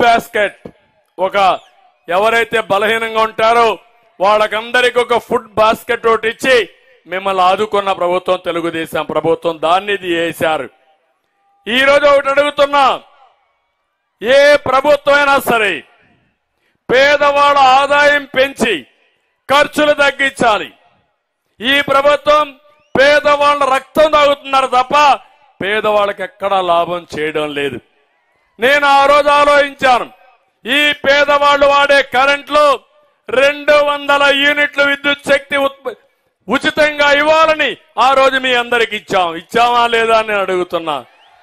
basket ఒక ఎవరైతే బలహీనంగా ఉంటారో వాళ్ళకందరికి ఒక ఫుడ్ బాస్కెట్ ఒకటి ఇచ్చి మిమ్మల్ని ఆదుకున్న ప్రభుత్వం తెలుగుదేశం ప్రభుత్వం దాన్ని ఇది చేశారు ఈ రోజు ఒకటి అడుగుతున్నా ఏ ప్రభుత్వం అయినా సరే పేదవాళ్ళ ఆదాయం పెంచి ఖర్చులు తగ్గించాలి ఈ ప్రభుత్వం పేదవాళ్ళ రక్తం తాగుతున్నారు తప్ప పేదవాళ్ళకి ఎక్కడా లాభం చేయడం లేదు నేను ఆ రోజు ఆలోచించాను ఈ పేదవాళ్ళు వాడే కరెంట్లో రెండు వందల యూనిట్లు విద్యుత్ శక్తి ఉత్ప- ఉచితంగా ఇవ్వాలని ఆ రోజు మీ అందరికి ఇచ్చాం ఇచ్చామా లేదా అని నేను అడుగుతున్నా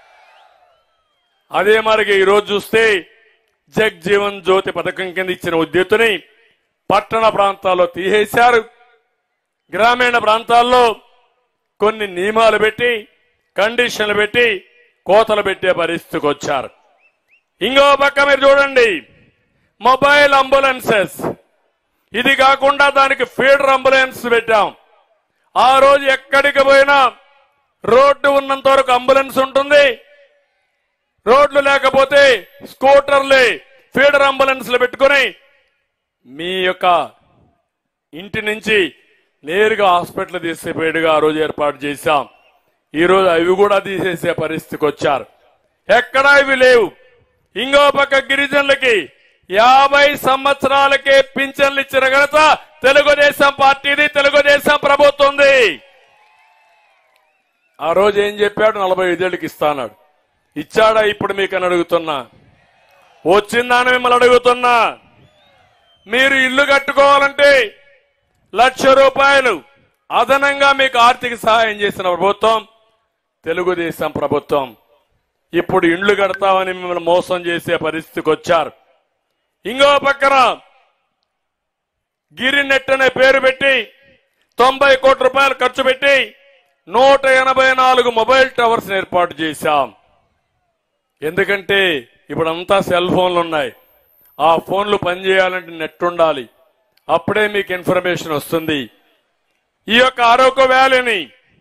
అదే మరికి ఈ రోజు చూస్తే జగ్ జీవన్ జ్యోతి పథకం కింద ఇచ్చిన ఉద్యోతిని పట్టణ ప్రాంతాల్లో తీసేశారు గ్రామీణ ప్రాంతాల్లో కొన్ని నియమాలు పెట్టి కండిషన్లు పెట్టి కోతలు పెట్టే పరిస్థితికి వచ్చారు ఇంకో పక్క మీరు చూడండి మొబైల్ అంబులెన్సెస్ ఇది కాకుండా దానికి ఫీడర్ అంబులెన్స్ పెట్టాం ఆ రోజు ఎక్కడికి పోయినా రోడ్డు ఉన్నంత వరకు అంబులెన్స్ ఉంటుంది రోడ్లు లేకపోతే స్కూటర్లే ఫీడర్ అంబులెన్స్లు పెట్టుకుని మీ యొక్క ఇంటి నుంచి నేరుగా హాస్పిటల్ తీసుకుపోయేట్టుగా ఆ రోజు ఏర్పాటు చేశాం ఈ రోజు అవి కూడా తీసేసే పరిస్థితికి వచ్చారు ఎక్కడా ఇవి లేవు ఇంకో పక్క గిరిజనులకి యాభై సంవత్సరాలకే పింఛన్లు ఇచ్చిన ఘనత తెలుగుదేశం పార్టీది తెలుగుదేశం ప్రభుత్వంది ఆ రోజు ఏం చెప్పాడు నలభై ఐదేళ్ళకి ఇస్తానాడు ఇచ్చాడా ఇప్పుడు మీకు అని అడుగుతున్నా వచ్చిందని మిమ్మల్ని అడుగుతున్నా మీరు ఇల్లు కట్టుకోవాలంటే లక్ష రూపాయలు అదనంగా మీకు ఆర్థిక సహాయం చేసిన ప్రభుత్వం తెలుగుదేశం ప్రభుత్వం ఇప్పుడు ఇండ్లు కడతామని మిమ్మల్ని మోసం చేసే పరిస్థితికి వచ్చారు ఇంకో పక్కన గిరి నెట్ అనే పేరు పెట్టి తొంభై కోట్ల రూపాయలు ఖర్చు పెట్టి నూట ఎనభై నాలుగు మొబైల్ టవర్స్ ఏర్పాటు చేశాం ఎందుకంటే ఇప్పుడంతా సెల్ ఫోన్లు ఉన్నాయి ఆ ఫోన్లు పనిచేయాలంటే నెట్ ఉండాలి అప్పుడే మీకు ఇన్ఫర్మేషన్ వస్తుంది ఈ యొక్క ఆరోగ్య వ్యాలీని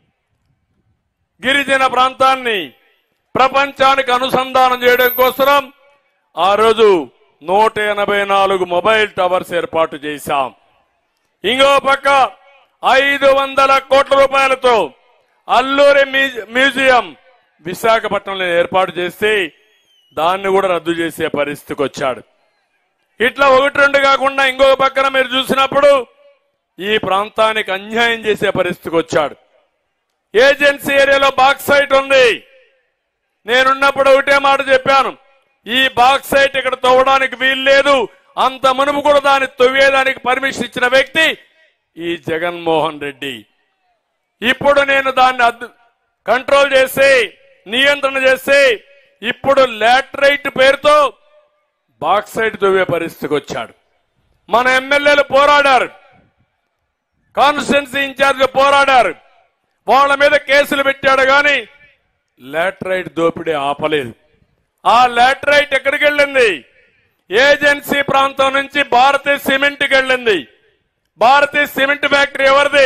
గిరిజన ప్రాంతాన్ని ప్రపంచానికి అనుసంధానం చేయడం కోసం ఆ రోజు నూట ఎనభై నాలుగు మొబైల్ టవర్స్ ఏర్పాటు చేశాం ఇంకో పక్క ఐదు వందల కోట్ల రూపాయలతో అల్లూరి మ్యూజి- మ్యూజియం విశాఖపట్నంలో ఏర్పాటు చేసి దాన్ని కూడా రద్దు చేసే పరిస్థితికి వచ్చాడు ఇట్లా ఒకటి రెండు కాకుండా ఇంకొక పక్కన మీరు చూసినప్పుడు ఈ ప్రాంతానికి అన్యాయం చేసే పరిస్థితికి వచ్చాడు ఏజెన్సీ ఏరియాలో బాక్సైట్ ఉంది నేనున్నప్పుడు ఒకటే మాట చెప్పాను ఈ బాక్సైట్ ఇక్కడ తవ్వడానికి వీలు లేదు అంత మునుపు కూడా దాన్ని తవ్వేదానికి పర్మిషన్ ఇచ్చిన వ్యక్తి ఈ జగన్మోహన్ రెడ్డి ఇప్పుడు నేను దాన్ని అద్దు కంట్రోల్ చేసి నియంత్రణ చేసి ఇప్పుడు లాటరైట్ పేరుతో బాక్సైట్ తవ్వే పరిస్థితికి వచ్చాడు మన ఎమ్మెల్యేలు పోరాడారు కాన్స్టిట్యున్సీ ఇన్ఛార్జ్ పోరాడారు వాళ్ళ మీద కేసులు పెట్టాడు గాని లాటరైట్ దోపిడీ ఆపలేదు ఆ లాటరైట్ ఎక్కడికి వెళ్ళింది ఏజెన్సీ ప్రాంతం నుంచి భారతీయ సిమెంట్ కి వెళ్ళింది భారతీయ సిమెంట్ ఫ్యాక్టరీ ఎవరిది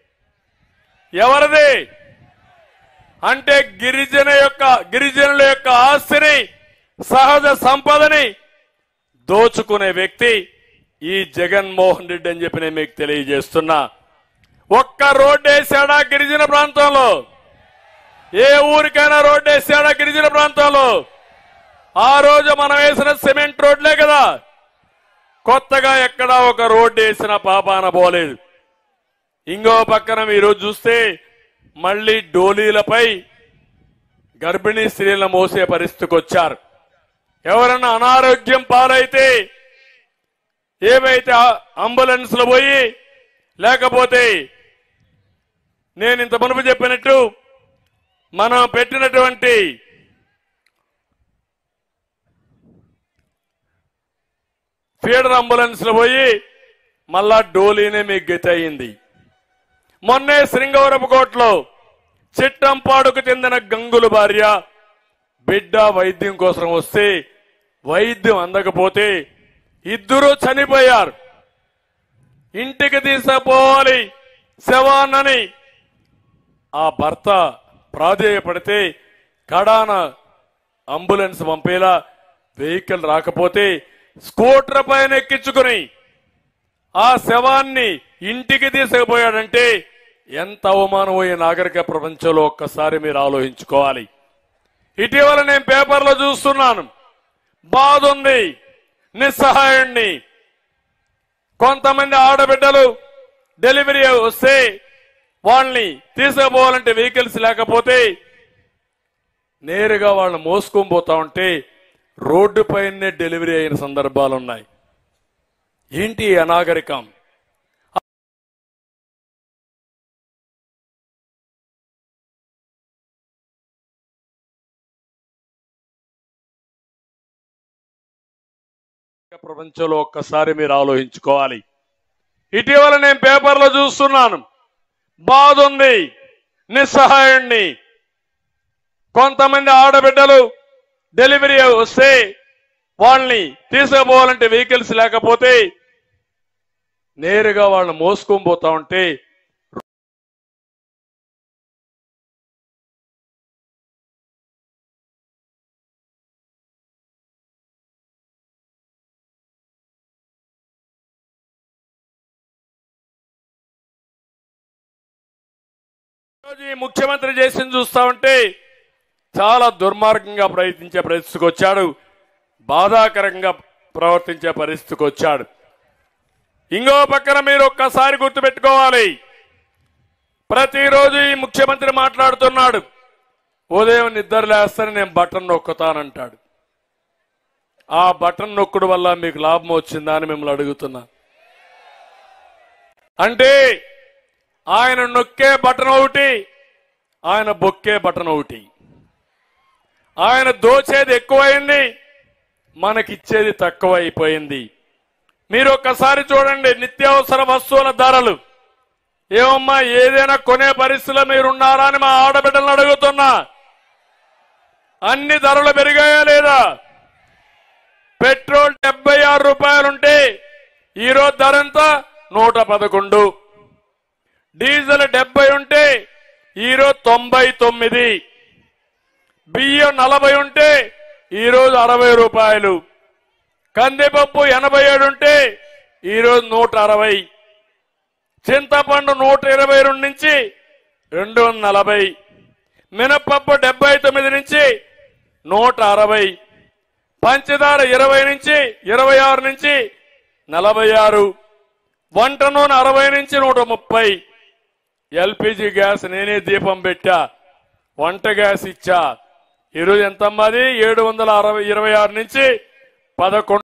ఎవరిది అంటే గిరిజన యొక్క గిరిజనుల యొక్క ఆస్తిని సహజ సంపదని దోచుకునే వ్యక్తి ఈ జగన్మోహన్ రెడ్డి అని చెప్పి నేను మీకు తెలియజేస్తున్నా ఒక్క రోడ్డు వేసాడా గిరిజన ప్రాంతంలో ఏ ఊరికైనా రోడ్డు వేసాడా గిరిజన ప్రాంతంలో ఆ రోజు మనం వేసిన సిమెంట్ రోడ్లే కదా కొత్తగా ఎక్కడా ఒక రోడ్డు వేసిన పాపాన పోలేదు ఇంకో పక్కన మీరు చూస్తే మళ్ళీ డోలీలపై గర్భిణీ స్త్రీలను మోసే పరిస్థితికి వచ్చారు ఎవరన్నా అనారోగ్యం పాలైతే ఏవైతే అంబులెన్స్ లో పోయి లేకపోతే నేను ఇంత మునుపు చెప్పినట్టు మనం పెట్టినటువంటి ఫీడర్ అంబులెన్స్ లో పోయి మళ్ళా డోలీనే మీకు గతి అయింది మొన్నే శృంగవరపుకోటలో చిట్టంపాడుకు చెందిన గంగుల భార్య బిడ్డ వైద్యం కోసం వస్తే వైద్యం అందకపోతే ఇద్దరూ చనిపోయారు ఇంటికి తీసుకుపోవాలి శవాన్నని ఆ భర్త ప్రాధేయపడితే కడాన అంబులెన్స్ పంపేలా వెహికల్ రాకపోతే స్కూటర్ పైన ఎక్కించుకుని ఆ శవాన్ని ఇంటికి తీసుకుపోయాడంటే ఎంత అవమానమో ఈ నాగరిక ప్రపంచంలో ఒక్కసారి మీరు ఆలోచించుకోవాలి ఇటీవల నేను పేపర్లో చూస్తున్నాను బాధ ఉంది నిస్సహాయుణ్ణి కొంతమంది ఆడబిడ్డలు డెలివరీ వస్తే వాళ్ళని తీసుకుపోవాలంటే వెహికల్స్ లేకపోతే నేరుగా వాళ్ళని మోసుకొని పోతా ఉంటే రోడ్డు పైనే డెలివరీ అయిన సందర్భాలు ఉన్నాయి ఏంటి ఈ అనాగరికం ప్రపంచంలో ఒక్కసారి మీరు ఆలోచించుకోవాలి ఇటీవల నేను పేపర్లో చూస్తున్నాను బాధ ఉంది నిస్సహాయుణ్ణి కొంతమంది ఆడబిడ్డలు డెలివరీ వస్తే వాళ్ళని తీసుకుపోవాలంటే వెహికల్స్ లేకపోతే నేరుగా వాళ్ళని మోసుకొని పోతా ఉంటే ఈరోజు ఈ ముఖ్యమంత్రి చేసింది చూస్తా ఉంటే చాలా దుర్మార్గంగా ప్రయత్నించే పరిస్థితికి వచ్చాడు బాధాకరంగా ప్రవర్తించే పరిస్థితికి వచ్చాడు ఇంకో పక్కన మీరు ఒక్కసారి గుర్తుపెట్టుకోవాలి ప్రతిరోజు ఈ ముఖ్యమంత్రి మాట్లాడుతున్నాడు ఉదయం నిద్ర లేస్తాను నేను బటన్ నొక్కుతానంటాడు ఆ బటన్ నొక్కుడు వల్ల మీకు లాభం వచ్చిందా అని మిమ్మల్ని అడుగుతున్నా అంటే ఆయన నొక్కే బటన్ ఒకటి ఆయన బొక్కే బటన్ ఒకటి ఆయన దోచేది ఎక్కువైంది మనకిచ్చేది తక్కువ అయిపోయింది మీరు ఒక్కసారి చూడండి నిత్యావసర వస్తువుల ధరలు ఏమమ్మా ఏదైనా కొనే పరిస్థితిలో మీరున్నారా అని మా ఆడబిడ్డలను అడుగుతున్నా అన్ని ధరలు పెరిగాయా లేదా పెట్రోల్ డెబ్బై ఆరు రూపాయలుంటే ఈరోజు ధర ఎంత నూట పదకొండు డీజిల్ డెబ్బై ఉంటే ఈరోజు తొంభై తొమ్మిది బియ్యం నలభై ఉంటే ఈరోజు అరవై రూపాయలు కందిపప్పు ఎనభై ఏడు ఉంటే ఈరోజు నూట అరవై చింతపండు నూట ఇరవై రెండు నుంచి రెండు వందల నలభై మినపప్పు డెబ్బై తొమ్మిది నుంచి నూట అరవై పంచదార ఇరవై నుంచి ఇరవై ఆరు నుంచి నలభై ఆరు వంట నూనె అరవై నుంచి నూట ముప్పై ఎల్పిజి గ్యాస్ నేనే దీపం పెట్టా వంట గ్యాస్ ఇచ్చా ఈరోజు ఎంతమ్మా అది ఏడు వందల అరవై ఇరవై ఆరు నుంచి పదకొండు